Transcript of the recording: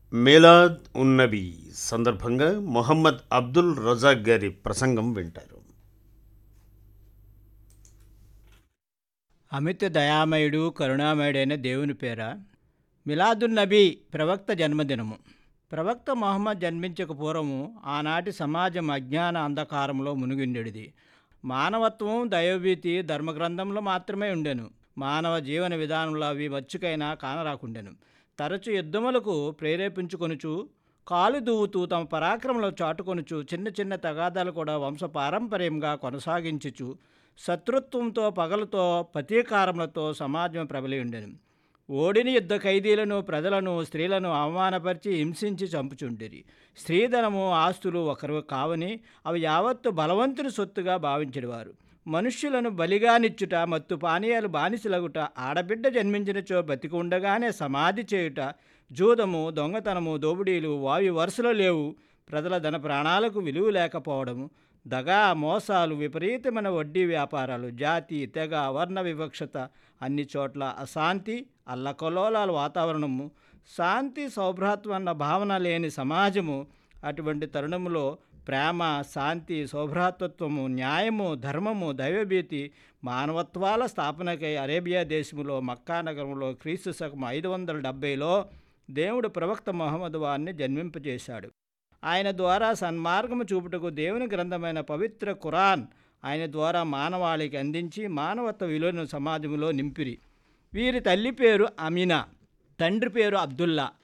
మేలాద్ ఉన్నబీ సందర్భంగా మొహమ్మద్ అబ్దుల్ రజాక్ గారి ప్రసంగం వింటారు అమిత దయామయుడు కరుణామయుడైన దేవుని పేర మిలాదున్ నబీ ప్రవక్త జన్మదినము ప్రవక్త మొహమ్మద్ జన్మించక పూర్వము ఆనాటి సమాజం అజ్ఞాన అంధకారంలో మునిగిండెడిది మానవత్వం దైవభీతి ధర్మగ్రంథంలో మాత్రమే ఉండెను మానవ జీవన విధానంలో అవి మచ్చుకైనా కానరాకుండెను తరచు యుద్ధములకు ప్రేరేపించుకొనుచు కాలు దువ్వుతూ తమ పరాక్రమంలో చాటుకొనుచు చిన్న చిన్న తగాదాలు కూడా వంశపారంపర్యంగా కొనసాగించుచు శత్రుత్వంతో పగలతో ప్రతీకారములతో సమాజం ప్రబలి ఉండెను ఓడిని యుద్ధ ఖైదీలను ప్రజలను స్త్రీలను అవమానపరిచి హింసించి చంపుచుండిరి స్త్రీధనము ఆస్తులు ఒకరు కావని అవి యావత్తు బలవంతుని సొత్తుగా భావించేవారు మనుష్యులను బలిగానిచ్చుట మత్తు పానీయాలు బానిసలగుట ఆడబిడ్డ జన్మించినచో బతికి ఉండగానే సమాధి చేయుట జూదము దొంగతనము దోపిడీలు వాయు వరుసలో లేవు ప్రజల ధన ప్రాణాలకు విలువ లేకపోవడము దగా మోసాలు విపరీతమైన వడ్డీ వ్యాపారాలు జాతి తెగ వర్ణ వివక్షత అన్ని చోట్ల అశాంతి అల్లకల్లోలాల వాతావరణము శాంతి సౌభ్రాత్వం అన్న భావన లేని సమాజము అటువంటి తరుణములో ప్రేమ శాంతి సౌభ్రాతత్వము న్యాయము ధర్మము దైవభీతి మానవత్వాల స్థాపనకై అరేబియా దేశములో మక్కా నగరంలో క్రీస్తు శకం ఐదు వందల డెబ్బైలో దేవుడు ప్రవక్త మొహమ్మద్ వారిని జన్మింపజేశాడు ఆయన ద్వారా సన్మార్గము చూపుటకు దేవుని గ్రంథమైన పవిత్ర ఖురాన్ ఆయన ద్వారా మానవాళికి అందించి మానవత్వ విలువను సమాజంలో నింపిరి వీరి తల్లి పేరు అమీనా తండ్రి పేరు అబ్దుల్లా